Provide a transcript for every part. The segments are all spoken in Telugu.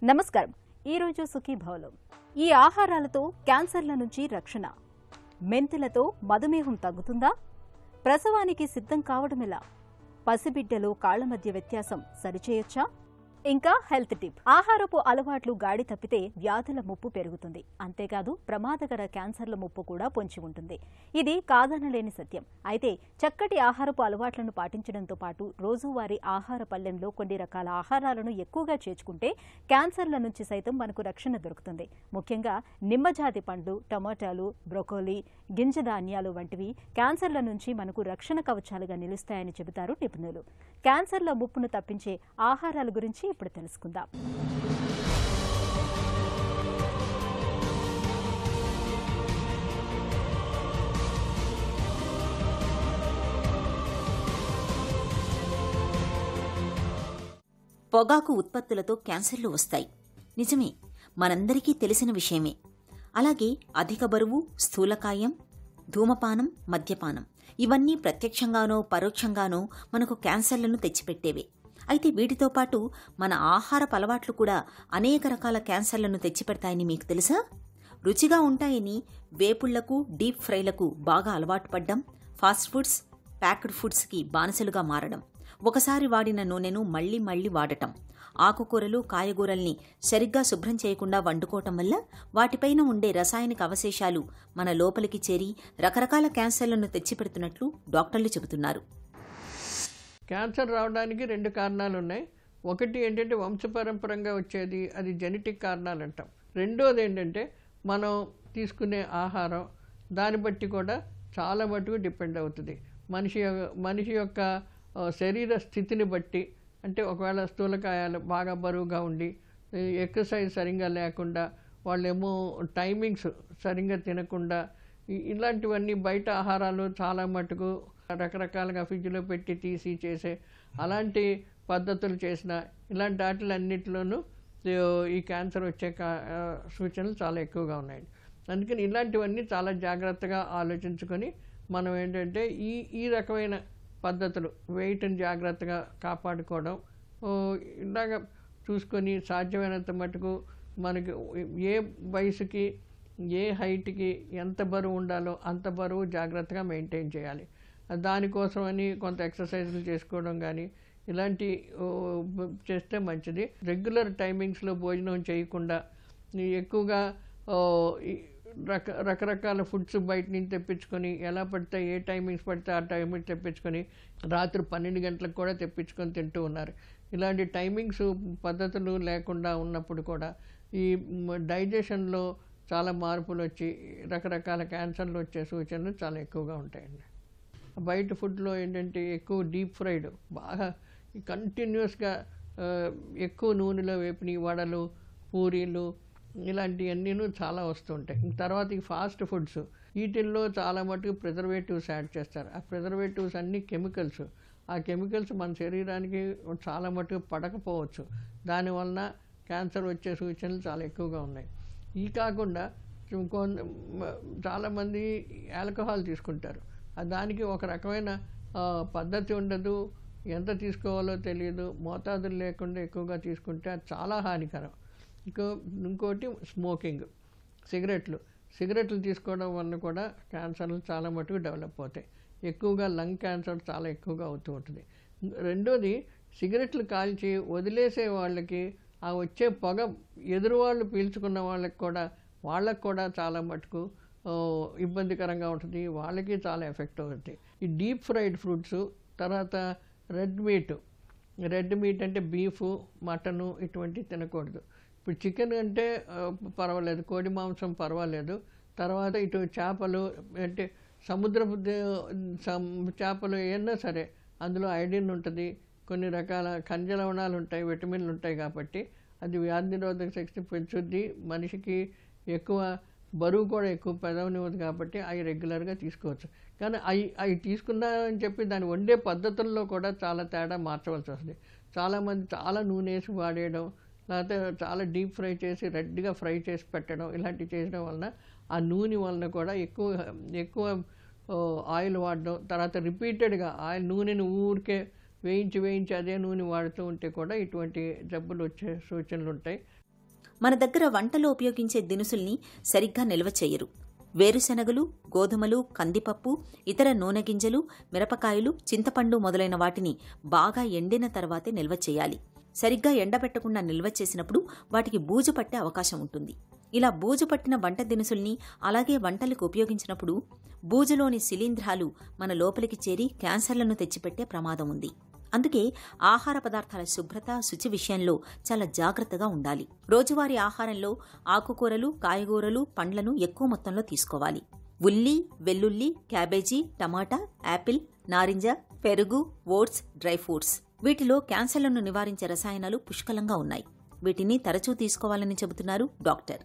నమస్కారం ఈరోజు సుఖీభావలో ఈ ఆహారాలతో క్యాన్సర్ల నుంచి రక్షణ మెంతులతో మధుమేహం తగ్గుతుందా ప్రసవానికి సిద్ధం కావడమెలా పసిబిడ్డలో కాళ్ల మధ్య వ్యత్యాసం సరిచేయొచ్చా ఇంకా హెల్త్ టిప్ ఆహారపు అలవాట్లు గాడి తప్పితే వ్యాధుల ముప్పు పెరుగుతుంది అంతేకాదు ప్రమాదకర క్యాన్సర్ల ముప్పు కూడా పొంచి ఉంటుంది ఇది కాదనలేని సత్యం అయితే చక్కటి ఆహారపు అలవాట్లను పాటించడంతో పాటు రోజువారీ ఆహార పళ్లెంలో కొన్ని రకాల ఆహారాలను ఎక్కువగా చేర్చుకుంటే క్యాన్సర్ల నుంచి సైతం మనకు రక్షణ దొరుకుతుంది ముఖ్యంగా నిమ్మజాతి పండ్లు టమాటాలు బ్రొకోలీ గింజ ధాన్యాలు వంటివి క్యాన్సర్ల నుంచి మనకు రక్షణ కవచాలుగా నిలుస్తాయని చెబుతారు నిపుణులు క్యాన్సర్ల ముప్పును తప్పించే ఆహారాల గురించి ఇప్పుడు తెలుసుకుందాం పొగాకు ఉత్పత్తులతో క్యాన్సర్లు వస్తాయి నిజమే మనందరికీ తెలిసిన విషయమే అలాగే అధిక బరువు స్థూలకాయం ధూమపానం మద్యపానం ఇవన్నీ ప్రత్యక్షంగానో పరోక్షంగానో మనకు క్యాన్సర్లను తెచ్చిపెట్టేవే అయితే వీటితో పాటు మన ఆహారపు అలవాట్లు కూడా అనేక రకాల క్యాన్సర్లను తెచ్చిపెడతాయని మీకు తెలుసా రుచిగా ఉంటాయని వేపుళ్లకు డీప్ ఫ్రైలకు బాగా అలవాటు పడ్డం ఫాస్ట్ ఫుడ్స్ ప్యాక్డ్ ఫుడ్స్కి బానిసలుగా మారడం ఒకసారి వాడిన నూనెను మళ్లీ మళ్లీ వాడటం ఆకుకూరలు కాయగూరల్ని సరిగ్గా శుభ్రం చేయకుండా వండుకోవటం వల్ల వాటిపైన ఉండే రసాయనిక అవశేషాలు మన లోపలికి చేరి రకరకాల క్యాన్సర్లను తెచ్చిపెడుతున్నట్లు డాక్టర్లు చెబుతున్నారు క్యాన్సర్ రావడానికి రెండు కారణాలు ఉన్నాయి ఒకటి ఏంటంటే వంశపరంపరంగా వచ్చేది అది జెనెటిక్ కారణాలు అంటాం రెండోది ఏంటంటే మనం తీసుకునే ఆహారం దాన్ని బట్టి కూడా చాలా మటుకు డిపెండ్ అవుతుంది మనిషి యొక్క- మనిషి యొక్క ఆ, శరీర స్థితిని బట్టి అంటే ఒకవేళ స్థూలకాయాలు బాగా బరువుగా ఉండి ఈ ఎక్సర్సైజ్ సరిగ్గా లేకుండా వాళ్ళేమో టైమింగ్స్ సరిగ్గా తినకుండా ఈ- ఇలాంటివన్నీ బయట ఆహారాలు చాలా మటుకు రకరకాలుగా ఫ్రిడ్జ్లో పెట్టి తీసి చేసే అలాంటి పద్ధతులు చేసిన ఇలాంటి వాటిలన్నిటిలోనూ ఈ- ఈ క్యాన్సర్ వచ్చే కా- ఆ, సూచనలు చాలా ఎక్కువగా ఉన్నాయి అందుకని ఇలాంటివన్నీ చాలా జాగ్రత్తగా ఆలోచించుకొని మనం ఏంటంటే ఈ ఈ రకమైన పద్ధతులు వెయిట్ని జాగ్రత్తగా కాపాడుకోవడం ఓ, ఇలాగ చూసుకొని సాధ్యమైనంత మటుకు మనకి ఏ వయసుకి ఏ హైట్కి ఎంత బరువు ఉండాలో అంత బరువు జాగ్రత్తగా మెయింటైన్ చేయాలి దానికోసమని కొంత ఎక్సర్సైజులు చేసుకోవడం కానీ ఇలాంటి ఓ, బ- చేస్తే మంచిది రెగ్యులర్ టైమింగ్స్లో భోజనం చేయకుండా ఈ ఎక్కువగా ఓ, ఈ రక రకరకాల ఫుడ్స్ బయట నుంచి తెప్పించుకొని ఎలా పడితే ఏ టైమింగ్స్ పడితే ఆ టైమింగ్ తెప్పించుకొని రాత్రి పన్నెండు గంటలకు కూడా తెప్పించుకొని తింటూ ఉన్నారు ఇలాంటి టైమింగ్స్ పద్ధతులు లేకుండా ఉన్నప్పుడు కూడా ఈ డైజెషన్లో చాలా మార్పులు వచ్చి రకరకాల క్యాన్సర్లు వచ్చే సూచనలు చాలా ఎక్కువగా ఉంటాయండి బయట ఫుడ్లో ఏంటంటే ఎక్కువ డీప్ ఫ్రైడ్ బాగా కంటిన్యూస్గా ఎక్కువ నూనెలో వేపిన వడలు పూరీలు ఇలాంటివన్నీ చాలా వస్తుంటాయి ఇంక తర్వాత ఈ ఫాస్ట్ ఫుడ్స్ వీటిల్లో చాలా మటుకు ప్రిజర్వేటివ్స్ యాడ్ చేస్తారు ఆ ప్రిజర్వేటివ్స్ అన్నీ కెమికల్స్ ఆ కెమికల్స్ మన శరీరానికి చాలా మటుకు పడకపోవచ్చు దానివలన క్యాన్సర్ వచ్చే సూచనలు చాలా ఎక్కువగా ఉన్నాయి ఈ కాకుండా కొంత చాలామంది ఆల్కహాల్ తీసుకుంటారు ఆ దానికి ఒక రకమైన ఆ, పద్ధతి ఉండదు ఎంత తీసుకోవాలో తెలియదు మోతాదులు లేకుండా ఎక్కువగా తీసుకుంటే అది చాలా హానికరం ఇంకో ఇంకోటి స్మోకింగ్ సిగరెట్లు సిగరెట్లు తీసుకోవడం వల్ల కూడా క్యాన్సర్లు చాలా మటుకు డెవలప్ అవుతాయి ఎక్కువగా లంగ్ క్యాన్సర్ చాలా ఎక్కువగా అవుతూ ఉంటుంది రెండోది సిగరెట్లు కాల్చి వదిలేసే వాళ్ళకి ఆ వచ్చే పొగ ఎదురు వాళ్ళు పీల్చుకున్న వాళ్ళకి కూడా వాళ్ళకి కూడా చాలా మటుకు ఆ, ఇబ్బందికరంగా ఉంటుంది వాళ్ళకి చాలా ఎఫెక్ట్ అవుతుంది ఈ డీప్ ఫ్రైడ్ ఫ్రూట్స్ తర్వాత రెడ్ మీట్ రెడ్ మీట్ అంటే బీఫ్ మటను ఇటువంటివి తినకూడదు ఇప్పుడు చికెన్ అంటే ఆ, పర్వాలేదు కోడి మాంసం పర్వాలేదు తర్వాత ఇటు చేపలు అంటే సముద్రపు దే- సం- చేపలు ఏమన్నా సరే అందులో ఐడిన్ ఉంటుంది కొన్ని రకాల ఖనిజ లవణాలు ఉంటాయి విటమిన్లు ఉంటాయి కాబట్టి అది వ్యాధి నిరోధక శక్తి పెంచుద్ది మనిషికి ఎక్కువ బరువు కూడా ఎక్కువ పెదవనివ్వదు కాబట్టి అవి రెగ్యులర్గా తీసుకోవచ్చు కానీ అవి అవి తీసుకున్నారని చెప్పి దాన్ని వండే పద్ధతుల్లో కూడా చాలా తేడా మార్చవలసి వస్తుంది చాలామంది చాలా నూనె వేసి వాడేయడం లేకపోతే చాలా డీప్ ఫ్రై చేసి రెడ్గా ఫ్రై చేసి పెట్టడం ఇలాంటివి చేయడం వలన ఆ నూనె వలన కూడా ఎక్కువ ఎక్కువ ఓ, ఆయిల్ వాడడం తర్వాత రిపీటెడ్గా ఆయిల్ నూనెని ఊరికే వేయించి వేయించి అదే నూనె వాడుతూ ఉంటే కూడా ఇటువంటి జబ్బులు వచ్చే సూచనలు ఉంటాయి మన దగ్గర వంటలో ఉపయోగించే దినుసుల్ని సరిగ్గా నిల్వ చేయరు వేరుశనగలు గోధుమలు కందిపప్పు ఇతర నూనె గింజలు మిరపకాయలు చింతపండు మొదలైన వాటిని బాగా ఎండిన తర్వాతే నిల్వ చేయాలి సరిగ్గా ఎండబెట్టకుండా నిల్వ చేసినప్పుడు వాటికి బూజు పట్టే అవకాశం ఉంటుంది ఇలా బూజు పట్టిన వంట దినుసుల్ని అలాగే వంటలకు ఉపయోగించినప్పుడు బూజులోని శిలీంధ్రాలు మన లోపలికి చేరి క్యాన్సర్లను తెచ్చిపెట్టే ప్రమాదం ఉంది అందుకే ఆహార పదార్థాల శుభ్రత శుచి విషయంలో చాలా జాగ్రత్తగా ఉండాలి రోజువారీ ఆహారంలో ఆకుకూరలు కాయగూరలు పండ్లను ఎక్కువ మొత్తంలో తీసుకోవాలి ఉల్లి వెల్లుల్లి క్యాబేజీ టమాటా యాపిల్ నారింజ పెరుగు ఓట్స్ డ్రై ఫ్రూట్స్ వీటిలో క్యాన్సర్లను నివారించే రసాయనాలు పుష్కలంగా ఉన్నాయి వీటిని తరచూ తీసుకోవాలని చెబుతున్నారు డాక్టర్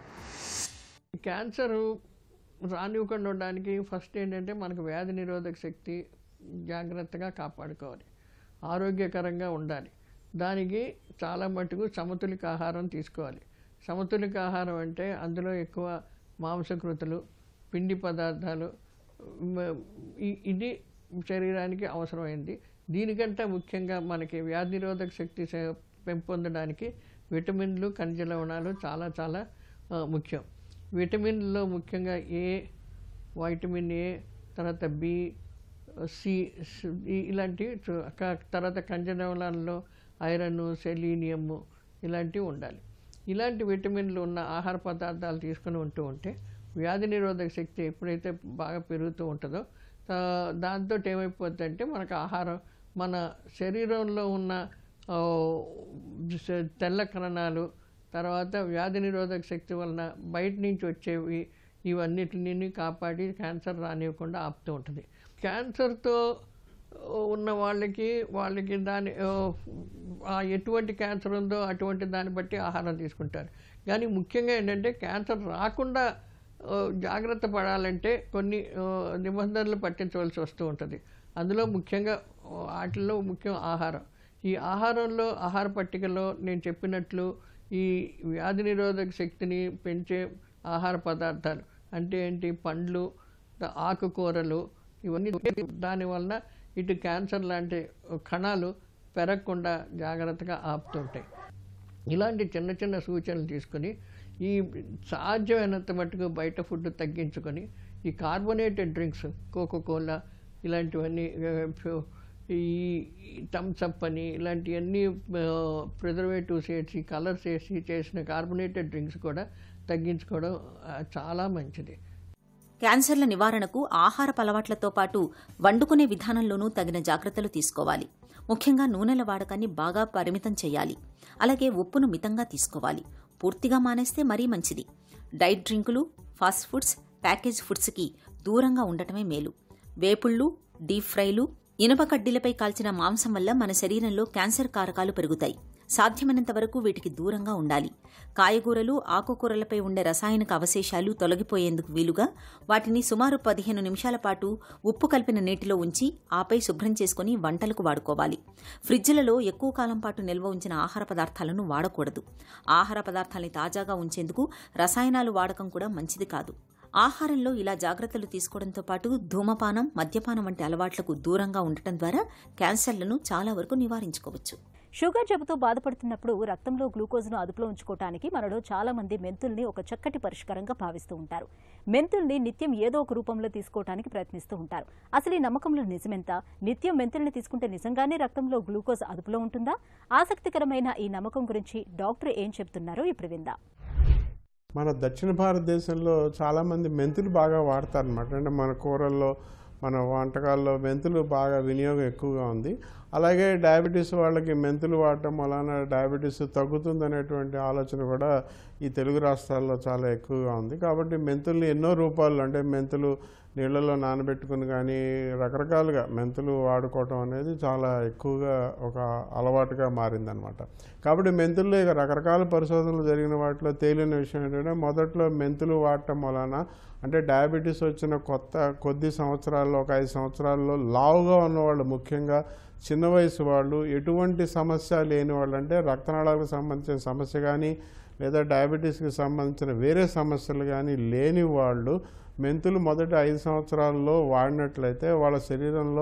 క్యాన్సర్ రానివ్వకుండా ఉండడానికి ఫస్ట్ ఏంటంటే మనకు వ్యాధి నిరోధక శక్తి జాగ్రత్తగా కాపాడుకోవాలి ఆరోగ్యకరంగా ఉండాలి దానికి చాలా మటుకు సమతులిక ఆహారం తీసుకోవాలి సమతులిక ఆహారం అంటే అందులో ఎక్కువ మాంసకృతులు పిండి పదార్థాలు మ- ఇ- ఇది శరీరానికి అవసరమైంది దీనికంటే ముఖ్యంగా మనకి వ్యాధి నిరోధక శక్తి సే- పెంపొందడానికి విటమిన్లు ఖనిజ లవణాలు చాలా చాలా ఆ, ముఖ్యం విటమిన్లో ముఖ్యంగా ఏ వైటమిన్ ఏ తర్వాత బి సి స్- ఈ- ఇలాంటి చు- క- తర్వాత కంజనవలాల్లో ఐరన్ సెలీనియము ఇలాంటివి ఉండాలి ఇలాంటి విటమిన్లు ఉన్న ఆహార పదార్థాలు తీసుకుని ఉంటూ ఉంటే వ్యాధి నిరోధక శక్తి ఎప్పుడైతే బాగా పెరుగుతూ ఉంటుందో తా- దాంతో ఏమైపోతుందంటే మనకు ఆహారం మన శరీరంలో ఉన్న ఆ, జ- తెల్ల కణాలు తర్వాత వ్యాధి నిరోధక శక్తి వలన బయట నుంచి వచ్చేవి ఇవన్నిటిని కాపాడి క్యాన్సర్ రానివ్వకుండా ఆపుతూ ఉంటుంది క్యాన్సర్తో ఉన్న వాళ్ళకి వాళ్ళకి దాని ఆ, ఆ ఎటువంటి క్యాన్సర్ ఉందో అటువంటి దాన్ని బట్టి ఆహారం తీసుకుంటారు కానీ ముఖ్యంగా ఏంటంటే క్యాన్సర్ రాకుండా ఆ, జాగ్రత్త పడాలంటే కొన్ని ఆ, నిబంధనలు పట్టించవలసి వస్తూ ఉంటుంది అందులో ముఖ్యంగా ఆ, వాటిల్లో ముఖ్యం ఆహారం ఈ ఆహారంలో ఆహార పట్టికలో నేను చెప్పినట్లు ఈ వ్యాధి నిరోధక శక్తిని పెంచే ఆహార పదార్థాలు అంటే ఏంటి పండ్లు ద- ఆకుకూరలు ఇవన్నీ దానివలన ఇటు క్యాన్సర్ లాంటి కణాలు పెరగకుండా జాగ్రత్తగా ఆపుతుంటాయి ఇలాంటి చిన్న చిన్న సూచనలు తీసుకొని ఈ సాధ్యమైనంత మటుకు బయట ఫుడ్ తగ్గించుకొని ఈ కార్బొనేటెడ్ డ్రింక్స్ కోకో కోలా ఇలాంటివన్నీ ఆ, ఫు- ఈ థమ్సప్ అని ఇలాంటివన్నీ ప్రిజర్వేటివ్స్ వేసి కలర్స్ వేసి చేసిన కార్బొనేటెడ్ డ్రింక్స్ కూడా తగ్గించుకోవడం ఆ, చాలా మంచిది క్యాన్సర్ల నివారణకు ఆహారపు అలవాట్లతో పాటు వండుకునే విధానంలోనూ తగిన జాగ్రత్తలు తీసుకోవాలి ముఖ్యంగా నూనెల వాడకాన్ని బాగా పరిమితం చేయాలి అలాగే ఉప్పును మితంగా తీసుకోవాలి పూర్తిగా మానేస్తే మరీ మంచిది డైట్ డ్రింకులు ఫాస్ట్ ఫుడ్స్ ప్యాకేజ్ ఫుడ్స్కి దూరంగా ఉండటమే మేలు వేపుళ్ళు డీప్ ఫ్రైలు ఇనుప కడ్డీలపై కాల్చిన మాంసం వల్ల మన శరీరంలో క్యాన్సర్ కారకాలు పెరుగుతాయి సాధ్యమైనంత వరకు వీటికి దూరంగా ఉండాలి కాయగూరలు ఆకుకూరలపై ఉండే రసాయనిక అవశేషాలు తొలగిపోయేందుకు వీలుగా వాటిని సుమారు పదిహేను నిమిషాల పాటు ఉప్పు కలిపిన నీటిలో ఉంచి ఆపై శుభ్రం చేసుకుని వంటలకు వాడుకోవాలి ఫ్రిడ్జ్లలో ఎక్కువ కాలం పాటు నిల్వ ఉంచిన ఆహార పదార్థాలను వాడకూడదు ఆహార పదార్థాల్ని తాజాగా ఉంచేందుకు రసాయనాలు వాడకం కూడా మంచిది కాదు ఆహారంలో ఇలా జాగ్రత్తలు తీసుకోవడంతో పాటు ధూమపానం మద్యపానం వంటి అలవాట్లకు దూరంగా ఉండటం ద్వారా క్యాన్సర్లను చాలా వరకు నివారించుకోవచ్చు షుగర్ జబ్బుతో బాధపడుతున్నప్పుడు రక్తంలో గ్లూకోజ్ను అదుపులో ఉంచుకోవటానికి మనలో చాలా మంది మెంతుల్ని ఒక చక్కటి పరిష్కారంగా భావిస్తూ ఉంటారు మెంతుల్ని నిత్యం ఏదో ఒక రూపంలో తీసుకోవటానికి ప్రయత్నిస్తూ ఉంటారు అసలు ఈ నమ్మకంలో నిజమెంత నిత్యం మెంతుల్ని తీసుకుంటే నిజంగానే రక్తంలో గ్లూకోజ్ అదుపులో ఉంటుందా ఆసక్తికరమైన ఈ నమ్మకం గురించి డాక్టర్ ఏం చెప్తున్నారో ఇప్పుడు విందాం మన దక్షిణ భారతదేశంలో చాలామంది మెంతులు బాగా వాడతారు అనమాట అంటే మన కూరల్లో మన వంటకాల్లో మెంతులు బాగా వినియోగం ఎక్కువగా ఉంది అలాగే డయాబెటీస్ వాళ్ళకి మెంతులు వాడటం వలన డయాబెటీస్ తగ్గుతుందనేటువంటి ఆలోచన కూడా ఈ తెలుగు రాష్ట్రాల్లో చాలా ఎక్కువగా ఉంది కాబట్టి మెంతుల్ని ఎన్నో రూపాల్లో అంటే మెంతులు నీళ్ళలో నానబెట్టుకుని కానీ రకరకాలుగా మెంతులు వాడుకోవటం అనేది చాలా ఎక్కువగా ఒక అలవాటుగా మారిందనమాట కాబట్టి మెంతుల్లో ఇక రకరకాల పరిశోధనలు జరిగిన వాటిలో తేలిన విషయం ఏంటంటే మొదట్లో మెంతులు వాడటం వలన అంటే డయాబెటీస్ వచ్చిన కొత్త కొద్ది సంవత్సరాల్లో ఒక ఐదు సంవత్సరాల్లో లావుగా ఉన్నవాళ్ళు ముఖ్యంగా చిన్న వయసు వాళ్ళు ఎటువంటి సమస్య లేని వాళ్ళు అంటే రక్తనాళాలకు సంబంధించిన సమస్య కానీ లేదా డయాబెటీస్కి సంబంధించిన వేరే సమస్యలు కానీ లేని వాళ్ళు మెంతులు మొదటి ఐదు సంవత్సరాల్లో వాడినట్లయితే వాళ్ళ శరీరంలో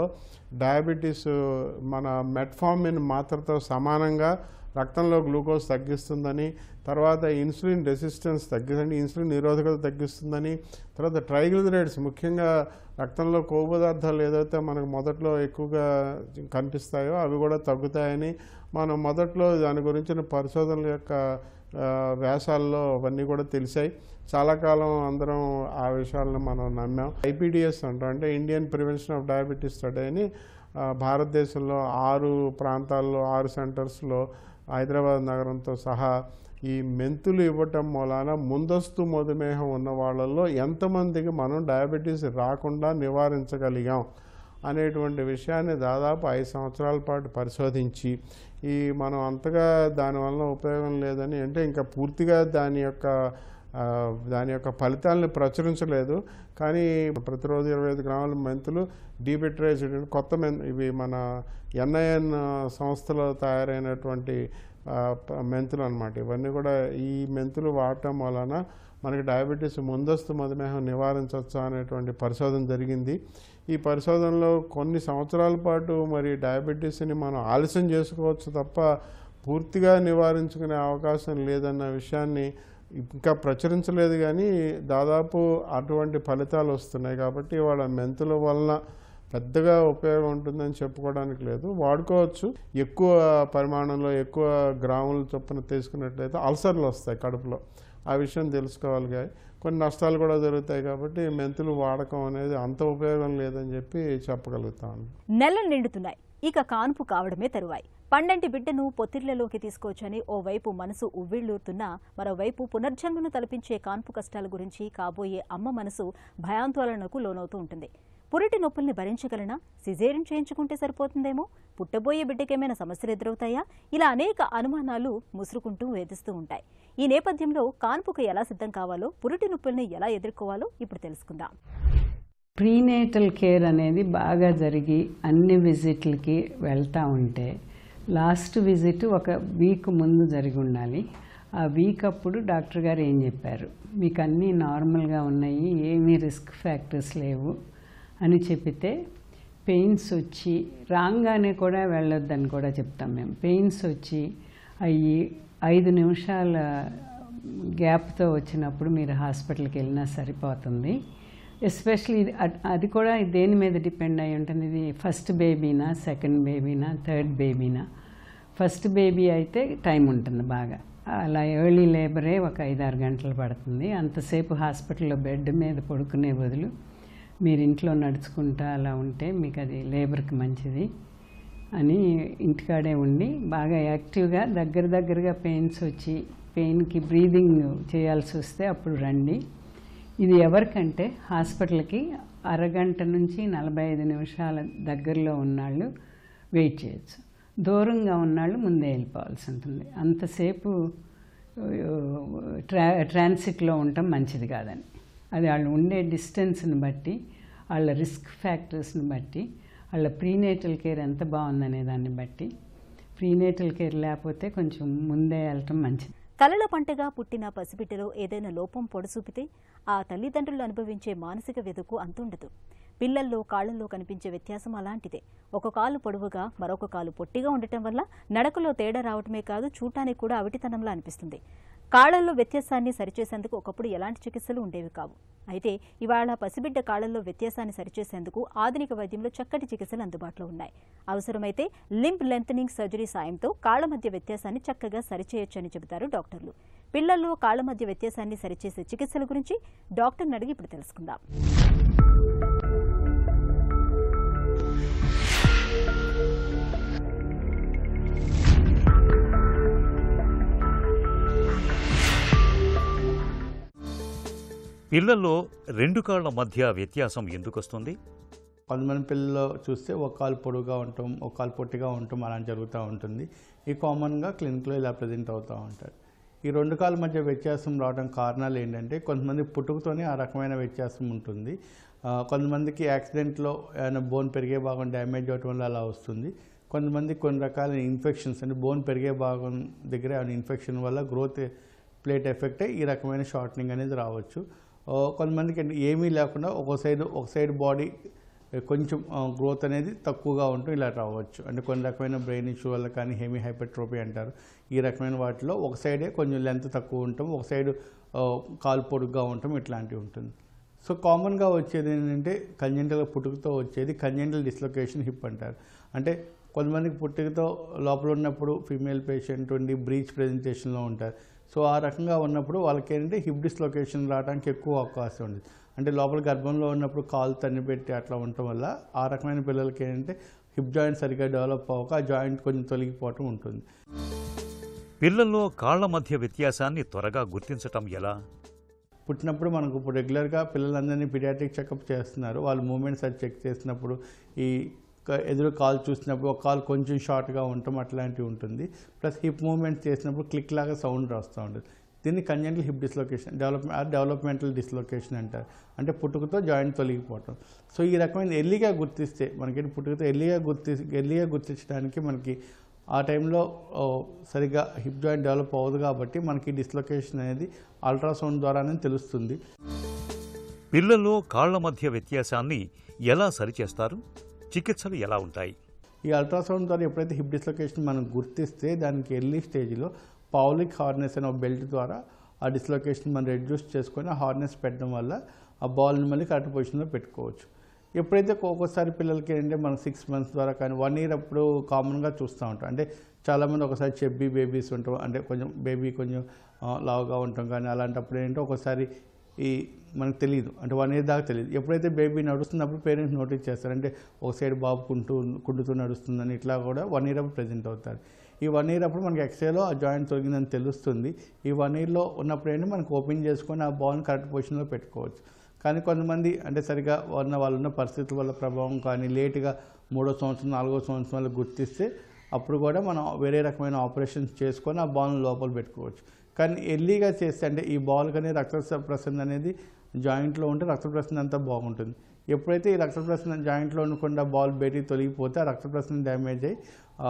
డయాబెటీస్ మన మెట్ఫార్మిన్ మాత్రతో సమానంగా రక్తంలో గ్లూకోజ్ తగ్గిస్తుందని తర్వాత ఇన్సులిన్ రెసిస్టెన్స్ తగ్గిస్తుంది ఇన్సులిన్ నిరోధకత తగ్గిస్తుందని తర్వాత ట్రైగ్లిజరైడ్స్ ముఖ్యంగా రక్తంలో కొవ్వు పదార్థాలు ఏదైతే మనకు మొదట్లో ఎక్కువగా కనిపిస్తాయో అవి కూడా తగ్గుతాయని మనం మొదట్లో దాని గురించిన పరిశోధనల యొక్క ఆ, వ్యాసాల్లో అవన్నీ కూడా తెలిసాయి చాలా కాలం అందరం ఆ విషయాలను మనం నమ్మాం ఐపీడిఎస్ అంటాం అంటే Indian prevention of diabetes study అని ఆ, భారతదేశంలో ఆరు ప్రాంతాల్లో ఆరు సెంటర్స్లో హైదరాబాద్ నగరంతో సహా ఈ మెంతులు ఇవ్వటం మూలాన ముందస్తు మధుమేహం ఉన్న వాళ్ళల్లో ఎంతమందికి మనం డయాబెటీస్ రాకుండా నివారించగలిగాం అనేటువంటి విషయాన్ని దాదాపు ఐదు సంవత్సరాల పాటు పరిశోధించి ఈ మనం అంతగా దానివల్ల ఉపయోగం లేదని అంటే ఇంకా పూర్తిగా దాని యొక్క ఆ, దాని యొక్క ఫలితాలను ప్రచురించలేదు కానీ ప్రతిరోజు ఇరవై ఐదు గ్రాముల మెంతులు డీబిట్రైజ్డ్ కొత్త మెన్ ఇవి మన ఎన్ఐఎన్ సంస్థలో తయారైనటువంటి ఆ, ప- మెంతులు అనమాట ఇవన్నీ కూడా ఈ మెంతులు వాడటం వలన మనకి డయాబెటీస్ ముందస్తు మధుమేహం నివారించవచ్చు అనేటువంటి పరిశోధన జరిగింది ఈ పరిశోధనలో కొన్ని సంవత్సరాల పాటు మరి డయాబెటీస్ని మనం ఆలస్యం చేసుకోవచ్చు తప్ప పూర్తిగా నివారించుకునే అవకాశం లేదన్న విషయాన్ని ఇంకా ప్రచురించలేదు కానీ దాదాపు అటువంటి ఫలితాలు వస్తున్నాయి కాబట్టి వాళ్ళ మెంతుల వలన పెద్దగా ఉపయోగం ఉంటుందని చెప్పుకోవడానికి లేదు వాడుకోవచ్చు ఎక్కువ పరిమాణంలో ఎక్కువ గ్రాముల చొప్పున తీసుకున్నట్లయితే అల్సర్లు వస్తాయి కడుపులో ఆ విషయం తెలుసుకోవాలి కానీ కొన్ని నష్టాలు కూడా జరుగుతాయి కాబట్టి మెంతులు వాడకం అనేది అంత ఉపయోగం లేదని చెప్పి చెప్పగలుగుతాను నెలలు నిండుతున్నాయి ఇక కాన్పు కావడమే తరువాయి పండంటి బిడ్డను పొత్తిళ్లలోకి తీసుకోవచ్చని ఓవైపు మనసు ఉవ్విళ్లూరుతున్నా మరోవైపు పునర్జన్మను తలపించే కాన్పు కష్టాల గురించి కాబోయే అమ్మ మనసు భయాందోళనకు లోనవుతూ ఉంటుంది పురిటి నొప్పుల్ని భరించగలనా సిజేరియన్ చేయించుకుంటే సరిపోతుందేమో పుట్టబోయే బిడ్డకేమైనా సమస్యలు ఎదురవుతాయా ఇలా అనేక అనుమానాలు ముసురుకుంటూ వేధిస్తూ ఉంటాయి ఈ నేపథ్యంలో కాన్పుకు ఎలా సిద్ధం కావాలో పురిటి నొప్పుల్ని ఎలా ఎదుర్కోవాలో ఇప్పుడు తెలుసుకుందాం ప్రీనేటల్ కేర్ అనేది బాగా జరిగి అన్ని విజిట్లకి వెళ్తూ ఉంటే లాస్ట్ విజిట్ ఒక వీక్ ముందు జరిగి ఉండాలి ఆ వీక్ అప్పుడు డాక్టర్ గారు ఏం చెప్పారు మీకు అన్నీ నార్మల్గా ఉన్నాయి ఏమీ రిస్క్ ఫ్యాక్టర్స్ లేవు అని చెప్పితే పెయిన్స్ వచ్చి రాగానే కూడా వెళ్ళొద్దని కూడా చెప్తాం మేము పెయిన్స్ వచ్చి అయ్యి ఐదు నిమిషాల గ్యాప్తో వచ్చినప్పుడు మీరు హాస్పిటల్కి వెళ్ళినా సరిపోతుంది ఎస్పెషలీ అది కూడా దేని మీద డిపెండ్ అయి ఉంటుంది ఇది ఫస్ట్ బేబీనా సెకండ్ బేబీనా థర్డ్ బేబీనా ఫస్ట్ బేబీ అయితే టైం ఉంటుంది బాగా అలా ఎర్లీ లేబరే ఒక ఐదారు గంటలు పడుతుంది అంతసేపు హాస్పిటల్లో బెడ్ మీద పడుకునే బదులు మీరు ఇంట్లో నడుచుకుంటా అలా ఉంటే మీకు అది లేబర్కి మంచిది అని ఇంటికాడే ఉండి బాగా యాక్టివ్గా దగ్గర దగ్గరగా పెయిన్స్ వచ్చి పెయిన్కి బ్రీదింగ్ చేయాల్సి వస్తే అప్పుడు రండి ఇది ఎవరికంటే హాస్పిటల్కి అరగంట నుంచి నలభై ఐదు నిమిషాల దగ్గరలో ఉన్నాళ్ళు వెయిట్ చేయొచ్చు దూరంగా ఉన్నాళ్ళు ముందే వెళ్ళిపోవాల్సి ఉంటుంది అంతసేపు ట్రా ట్రాన్సిట్లో ఉండటం మంచిది కాదని అది వాళ్ళు ఉండే డిస్టెన్స్ని బట్టి వాళ్ళ రిస్క్ ఫ్యాక్టర్స్ని బట్టి వాళ్ళ ప్రీనేటల్ కేర్ ఎంత బాగుందనే దాన్ని బట్టి ప్రీనేటల్ కేర్ లేకపోతే కొంచెం ముందే వెళ్ళటం మంచిది కలల పంటగా పుట్టిన పసిబిడ్డలో ఏదైనా లోపం పొడసూపితే ఆ తల్లిదండ్రులు అనుభవించే మానసిక వెదుకు అంతుండదు పిల్లల్లో కాళ్ళల్లో కనిపించే వ్యత్యాసం అలాంటిదే ఒక కాలు పొడవుగా మరొక కాలు పొట్టిగా ఉండటం వల్ల నడకలో తేడా రావటమే కాదు చూడటానికి కూడా అవిటితనంలా అనిపిస్తుంది కాళ్లలో వ్యత్యాసాన్ని సరిచేసేందుకు ఒకప్పుడు ఎలాంటి చికిత్సలు ఉండేవి కావు అయితే ఇవాళ పసిబిడ్డ కాళ్లలో వ్యత్యాసాన్ని సరిచేసేందుకు ఆధునిక వైద్యంలో చక్కటి చికిత్సలు అందుబాటులో ఉన్నాయి అవసరమైతే లింప్ లెంతనింగ్ సర్జరీ సాయంతో కాళ్ల మధ్య వ్యత్యాసాన్ని చక్కగా సరిచేయొచ్చని చెబుతారు డాక్టర్లు పిల్లల్లో కాళ్ల మధ్య వ్యత్యాసాన్ని సరిచేసే చికిత్సల గురించి డాక్టర్ని అడిగి ఇప్పుడు తెలుసుకుందాం పిల్లల్లో రెండు కాళ్ల మధ్య వ్యత్యాసం ఎందుకొస్తుంది కొంతమంది పిల్లలు చూస్తే ఒక కాలు పొడుగా ఉండటం ఒక కాలు పొట్టిగా ఉండటం అలా జరుగుతూ ఉంటుంది ఈ కామన్గా క్లినిక్లో ఇలా ప్రజెంట్ అవుతూ ఉంటారు ఈ రెండు కాళ్ళ మధ్య వ్యత్యాసం రావడం కారణాలు ఏంటంటే కొంతమంది పుట్టుకతోనే ఆ రకమైన వ్యత్యాసం ఉంటుంది ఆ, కొంతమందికి యాక్సిడెంట్లో ఏమైనా బోన్ పెరిగే భాగం డ్యామేజ్ అవటం వల్ల అలా వస్తుంది కొంతమంది కొన్ని రకాల ఇన్ఫెక్షన్స్ అంటే బోన్ పెరిగే భాగం దగ్గర ఏమైనా ఇన్ఫెక్షన్ వల్ల గ్రోత్ ప్లేట్ ఎఫెక్ట్ అయ్యి ఈ రకమైన షార్ట్నింగ్ అనేది రావచ్చు ఆ, కొంతమందికి అంటే ఏమీ లేకుండా ఒక సైడ్ ఒక సైడ్ బాడీ కొంచెం గ్రోత్ అనేది తక్కువగా ఉంటూ ఇలా రావచ్చు అంటే కొన్ని రకమైన బ్రెయిన్ ఇష్యూ వల్ల కానీ హెమీ హైపర్ట్రోపీ అంటారు ఈ రకమైన వాటిలో ఒక సైడే కొంచెం లెంత్ తక్కువ ఉంటాం ఒక సైడ్ కాలు పొడుగ్గా ఉంటాం ఇట్లాంటివి ఉంటుంది సో కామన్గా వచ్చేది ఏంటంటే కంజెంటల్ పుట్టుకతో వచ్చేది కంజెంటల్ డిస్లొకేషన్ హిప్ అంటారు అంటే కొంతమందికి పుట్టుకతో లోపల ఉన్నప్పుడు ఫీమేల్ పేషెంట్ ఉండి బ్రీచ్ ప్రెజెంటేషన్లో ఉంటారు సో ఆ రకంగా ఉన్నప్పుడు వాళ్ళకి ఏంటంటే హిప్ డిస్లొకేషన్ రావడానికి ఎక్కువ అవకాశం ఉంది అంటే లోపల గర్భంలో ఉన్నప్పుడు కాలు తన్ని పెట్టి అట్లా ఉండటం వల్ల ఆ రకమైన పిల్లలకి ఏంటంటే హిప్ జాయింట్ సరిగ్గా డెవలప్ అవ్వక ఆ జాయింట్ కొంచెం తొలగిపోవటం ఉంటుంది పిల్లల్లో కాళ్ల మధ్య వ్యత్యాసాన్ని త్వరగా గుర్తించటం ఎలా పుట్టినప్పుడు మనకు ఇప్పుడు రెగ్యులర్గా పిల్లలందరినీ పీడియాట్రిక్ చెకప్ చేస్తున్నారు వాళ్ళు మూమెంట్స్ అది చెక్ చేసినప్పుడు ఈ క- ఎదురు కాల్ చూసినప్పుడు ఒక కాల్ కొంచెం షార్ట్గా ఉండటం అట్లాంటివి ఉంటుంది ప్లస్ హిప్ మూమెంట్స్ చేసినప్పుడు క్లిక్ లాగా సౌండ్ వస్తూ ఉంటుంది దీన్ని congenital hip dislocation development developmental dislocation అంటారు అంటే పుట్టుకతో జాయింట్ తొలగిపోవటం సో ఈ రకమైన ఎర్లీగా గుర్తిస్తే మనకి పుట్టుకతో ఎర్లీగా గుర్తి ఎర్లీగా గుర్తించడానికి మనకి ఆ టైంలో ఓ, సరిగ్గా హిప్ జాయింట్ డెవలప్ అవ్వదు కాబట్టి మనకి డిస్లొకేషన్ అనేది అల్ట్రాసౌండ్ ద్వారానే తెలుస్తుంది పిల్లల్లో కాళ్ల మధ్య వ్యత్యాసాన్ని ఎలా సరిచేస్తారు చికిత్సలు ఎలా ఉంటాయి ఈ అల్ట్రాసౌండ్ ద్వారా ఎప్పుడైతే హిప్ డిస్లొకేషన్ మనం గుర్తిస్తే దానికి ఎర్లీ స్టేజ్లో పౌలిక్ హార్నెస్ అనే ఒక బెల్ట్ ద్వారా ఆ డిస్లొకేషన్ మనం రెడ్యూస్ చేసుకొని ఆ హార్నెస్ పెట్టడం వల్ల ఆ బాల్ని మళ్ళీ కరెక్ట్ పొజిషన్లో పెట్టుకోవచ్చు ఎప్పుడైతే ఒక్కొక్కసారి పిల్లలకి ఏంటంటే మనం సిక్స్ మంత్స్ ద్వారా కానీ వన్ ఇయర్ అప్పుడు కామన్గా చూస్తూ ఉంటాం అంటే చాలామంది ఒకసారి చెబ్బీ బేబీస్ ఉంటాం అంటే కొంచెం బేబీ కొంచెం ఆ, లావుగా ఉంటాం కానీ అలాంటప్పుడు ఏంటంటే ఒకసారి ఈ మనకు తెలియదు అంటే వన్ ఇయర్ దాకా తెలియదు ఎప్పుడైతే బేబీ నడుస్తున్నప్పుడు పేరెంట్స్ నోటీస్ చేస్తారు అంటే ఒక సైడ్ బాబు కుంటూ కుంటుతూ నడుస్తుందని ఇట్లా కూడా వన్ ఇయర్ అప్పుడు ప్రజెంట్ అవుతారు ఈ వన్ ఇయర్ అప్పుడు మనకి ఎక్స్రేలో ఆ జాయింట్ తొలగిందని తెలుస్తుంది ఈ వన్ ఇయర్లో ఉన్నప్పుడు ఏంటి మనకు ఓపెన్ చేసుకొని ఆ బాల్ని కరెక్ట్ పొజిషన్లో పెట్టుకోవచ్చు కానీ కొంతమంది అంటే సరిగా ఉన్న వాళ్ళు ఉన్న పరిస్థితుల వల్ల ప్రభావం కానీ లేటుగా మూడో సంవత్సరం నాలుగో సంవత్సరం వల్ల గుర్తిస్తే అప్పుడు కూడా మనం వేరే రకమైన ఆపరేషన్స్ చేసుకొని ఆ బాల్ని లోపల పెట్టుకోవచ్చు కానీ ఎర్లీగా చేస్తే అంటే ఈ బాల్ కానీ రక్త స- ప్రసరణ అనేది జాయింట్లో ఉంటే రక్త ప్రసరణ అంతా బాగుంటుంది ఎప్పుడైతే ఈ రక్త ప్రసరణ జాయింట్లో ఉండకుండా బాల్ బయటికి తొలగిపోతే ఆ రక్త ప్రసరణ డ్యామేజ్ అయ్యి ఆ,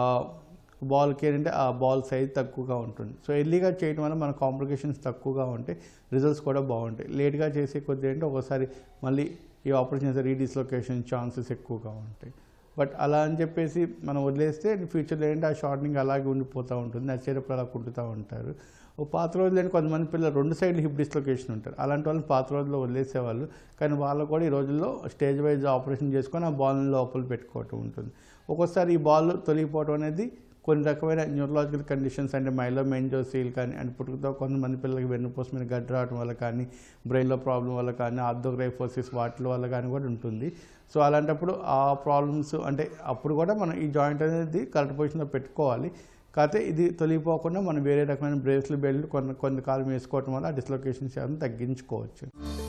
బాల్కి ఏంటంటే ఆ బాల్ సైజ్ తక్కువగా ఉంటుంది సో ఎర్లీగా చేయడం వల్ల మన కాంప్లికేషన్స్ తక్కువగా ఉంటాయి రిజల్ట్స్ కూడా బాగుంటాయి లేట్గా చేసే కొద్ది ఏంటంటే ఒకసారి మళ్ళీ ఈ ఆపరేషన్ రీడిస్లొకేషన్ ఛాన్సెస్ ఎక్కువగా ఉంటాయి బట్ అలా అని చెప్పేసి మనం వదిలేస్తే ఫ్యూచర్లో ఏంటంటే ఆ షార్ట్నింగ్ అలాగే ఉండిపోతూ ఉంటుంది నచ్చేటప్పుడు అలా కుట్టుతూ ఉంటారు ఓ పాత రోజులు ఏంటి కొంతమంది పిల్లలు రెండు సైడ్లు హిప్ డిస్లొకేషన్ ఉంటారు అలాంటి వాళ్ళని పాత రోజుల్లో వదిలేసేవాళ్ళు కానీ వాళ్ళు కూడా ఈ రోజుల్లో స్టేజ్ వైజ్ ఆపరేషన్ చేసుకొని ఆ బాల్ని లోపల పెట్టుకోవటం ఉంటుంది ఒక్కోసారి ఈ బాల్ తొలగిపోవడం అనేది కొన్ని రకమైన న్యూరలాజికల్ కండిషన్స్ అంటే మైలో మెంజోసీల్ కానీ అంటే పుట్టుకతో కొంతమంది పిల్లలకి వెన్నుపూస మీద గడ్డ రావడం వల్ల కానీ బ్రెయిన్లో ప్రాబ్లం వల్ల కానీ ఆర్థోగ్రైఫోసిస్ వాటి వల్ల కానీ కూడా ఉంటుంది సో అలాంటప్పుడు ఆ ప్రాబ్లమ్స్ అంటే అప్పుడు కూడా మనం ఈ జాయింట్ అనేది కరెక్ట్ పొజిషన్లో పెట్టుకోవాలి కాకపోతే ఇది తొలగిపోకుండా మనం వేరే రకమైన బ్రేస్లు బెల్ట్ కొన్ని కొన్ని కాలం వేసుకోవడం వల్ల ఆ డిస్లొకేషన్ శాతం తగ్గించుకోవచ్చు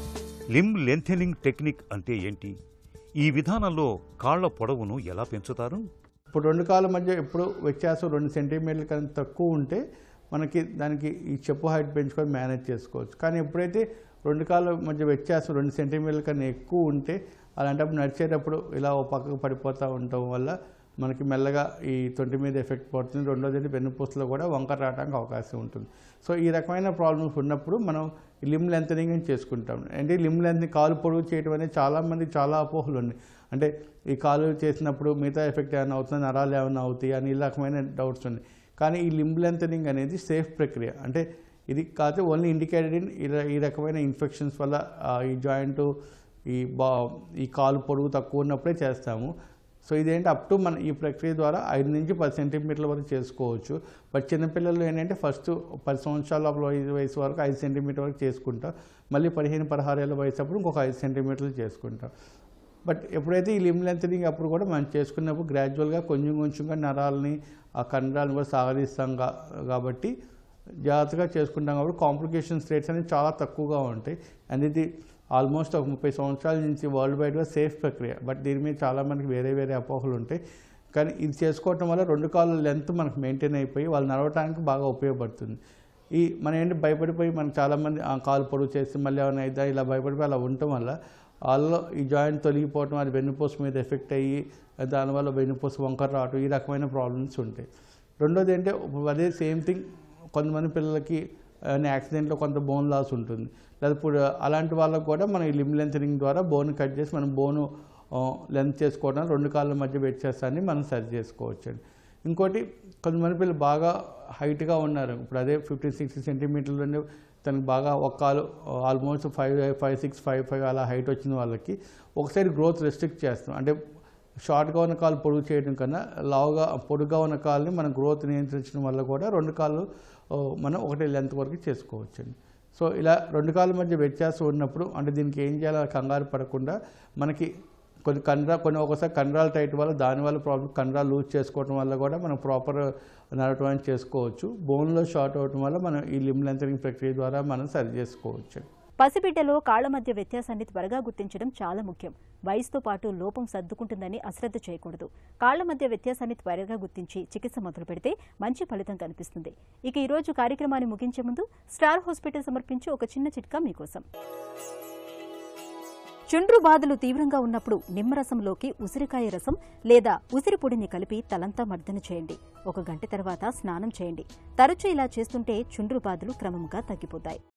లిమ్ లెంథెనింగ్ టెక్నిక్ అంటే ఏంటి ఈ విధానంలో కాళ్ల పొడవును ఎలా పెంచుతారు ఇప్పుడు రెండు కాళ్ళ మధ్య ఎప్పుడు వ్యత్యాసం రెండు సెంటీమీటర్ల కన్నా తక్కువ ఉంటే మనకి దానికి ఈ చెప్పు హైట్ పెంచుకొని మేనేజ్ చేసుకోవచ్చు కానీ ఎప్పుడైతే రెండు కాళ్ళ మధ్య వ్యత్యాసం రెండు సెంటీమీటర్ల కన్నా ఎక్కువ ఉంటే అలాంటప్పుడు నడిచేటప్పుడు ఇలా ఓ పక్కకు పడిపోతూ ఉండటం వల్ల మనకి మెల్లగా ఈ తొంటి మీద ఎఫెక్ట్ పడుతుంది రెండోది వెన్నుపూసలో కూడా వంకర రావడానికి అవకాశం ఉంటుంది సో ఈ రకమైన ప్రాబ్లమ్స్ ఉన్నప్పుడు మనం లిమ్ లెంతనింగ్ అని చేసుకుంటాం అంటే లిమ్ లెంత్ కాలు పొడుగు చేయడం అనేది చాలామంది చాలా అపోహలు ఉన్నాయి అంటే ఈ కాలు చేసినప్పుడు మిగతా ఎఫెక్ట్ ఏమైనా అవుతుంది నరాలు ఏమైనా అవుతాయి అని ఈ రకమైన డౌట్స్ ఉన్నాయి కానీ ఈ లింబ్ లెంతనింగ్ అనేది సేఫ్ ప్రక్రియ అంటే ఇది కాకపోతే ఓన్లీ ఇండికేటెడ్ ఇన్ ఈ రకమైన ఇన్ఫెక్షన్స్ వల్ల ఆ, ఈ జాయింట్ ఈ బా ఈ కాలు పొడుగు తక్కువ ఉన్నప్పుడే చేస్తాము సో ఇదేంటి అప్ టు మన ఈ ప్రక్రియ ద్వారా ఐదు నుంచి పది సెంటీమీటర్ల వరకు చేసుకోవచ్చు బట్ చిన్నపిల్లలు ఏంటంటే ఫస్ట్ పది సంవత్సరాల లోపల వయసు వయసు వరకు ఐదు సెంటీమీటర్ వరకు చేసుకుంటాం మళ్ళీ పదిహేను పదహారు ఏళ్ళ వయసు అప్పుడు ఇంకొక ఐదు సెంటీమీటర్లు చేసుకుంటాం బట్ ఎప్పుడైతే ఈ లిమ్ లెంతనింగ్ అప్పుడు కూడా మనం చేసుకున్నప్పుడు గ్రాడ్యువల్గా కొంచెం కొంచెంగా నరాలని ఆ కండరాలను కూడా సాగదీస్తాం కా- కాబట్టి జాగ్రత్తగా చేసుకుంటాం కాబట్టి కాంప్లికేషన్స్ రేట్స్ అనేవి చాలా తక్కువగా ఉంటాయి అండ్ ఇది ఆల్మోస్ట్ ఒక ముప్పై సంవత్సరాల నుంచి వరల్డ్ వైడ్గా సేఫ్ ప్రక్రియ బట్ దీని మీద చాలా మనకి వేరే వేరే అపోహలు ఉంటాయి కానీ ఇది చేసుకోవటం వల్ల రెండు కాళ్ళ లెంత్ మనకు మెయింటైన్ అయిపోయి వాళ్ళు నడవడానికి బాగా ఉపయోగపడుతుంది ఈ మనం ఏంటి భయపడిపోయి మనకు చాలామంది ఆ కాలు పొడుగు చేసి మళ్ళీ ఏమైనా అయిద్దా ఇలా భయపడిపోయి అలా ఉండటం వల్ల వాళ్ళలో ఈ జాయింట్ తొలగిపోవటం అది వెన్నుపూస మీద ఎఫెక్ట్ అయ్యి దానివల్ల వెన్నుపూస వంకర రావటం ఈ రకమైన ప్రాబ్లమ్స్ ఉంటాయి రెండోది ఏంటంటే అదే సేమ్ థింగ్ కొంతమంది పిల్లలకి ఏమైనా యాక్సిడెంట్లో కొంత బోన్ లాస్ ఉంటుంది లేదా ఇప్పుడు అలాంటి వాళ్ళకు కూడా మనం ఈ లిమ్ లెంతనింగ్ ద్వారా బోన్ కట్ చేసి మనం బోను లెంత్ చేసుకోవడం రెండు కాళ్ళ మధ్య వ్యత్యాసాన్ని మనం సరి చేసుకోవచ్చు ఇంకోటి కొంతమంది పిల్లలు బాగా హైట్గా ఉన్నారు ఇప్పుడు అదే ఫిఫ్టీ సిక్స్టీ సెంటీమీటర్లు తనకు బాగా ఒక కాలు almost five five six five five అలా హైట్ వచ్చిన వాళ్ళకి ఒకసారి గ్రోత్ రెస్ట్రిక్ట్ చేస్తాం అంటే షార్ట్గా ఉన్న కాలు పొడుగు చేయడం కన్నా లావుగా పొడుగ్గా ఉన్న కాళ్ళని మనం గ్రోత్ నియంత్రించడం వల్ల కూడా రెండు కాళ్ళు ఓ, మనం ఒకటే లెంత్ వరకు చేసుకోవచ్చండి సో ఇలా రెండు కాళ్ళ మధ్య వ్యత్యాసం ఉన్నప్పుడు అంటే దీనికి ఏం చేయాలో కంగారు పడకుండా మనకి కొన్ని కండరా కొన్ని ఒకసారి కండరాలు టైట్ వల్ల దానివల్ల ప్రాబ్లం కండరాలు లూజ్ చేసుకోవడం వల్ల కూడా మనం ప్రాపర్ నడవటం అనేది చేసుకోవచ్చు బోన్లో షార్ట్ అవడం వల్ల మనం ఈ లిమ్ లెంతరింగ్ ప్రక్రియ ద్వారా మనం సరి చేసుకోవచ్చు పసిబిడ్డలో కాళ్ల మధ్య వ్యత్యాసాన్ని త్వరగా గుర్తించడం చాలా ముఖ్యం వయసుతో పాటు లోపం సర్దుకుంటుందని అశ్రద్ధ చేయకూడదు కాళ్ల మధ్య వ్యత్యాసాన్ని త్వరగా గుర్తించి చికిత్స మొదలు పెడితే మంచి ఫలితం కనిపిస్తుంది ఇక ఈ రోజు కార్యక్రమాన్ని ముగించే ముందు స్టార్ హాస్పిటల్ సమర్పించే ఒక చిన్న చిట్కా మీకోసం చుండ్రు బాధలు తీవ్రంగా ఉన్నప్పుడు నిమ్మరసంలోకి ఉసిరికాయ రసం లేదా ఉసిరి పొడిని కలిపి తలంతా మర్దన చేయండి ఒక గంట తర్వాత స్నానం చేయండి తరచూ ఇలా చేస్తుంటే చుండ్రు బాధలు క్రమంగా తగ్గిపోతాయి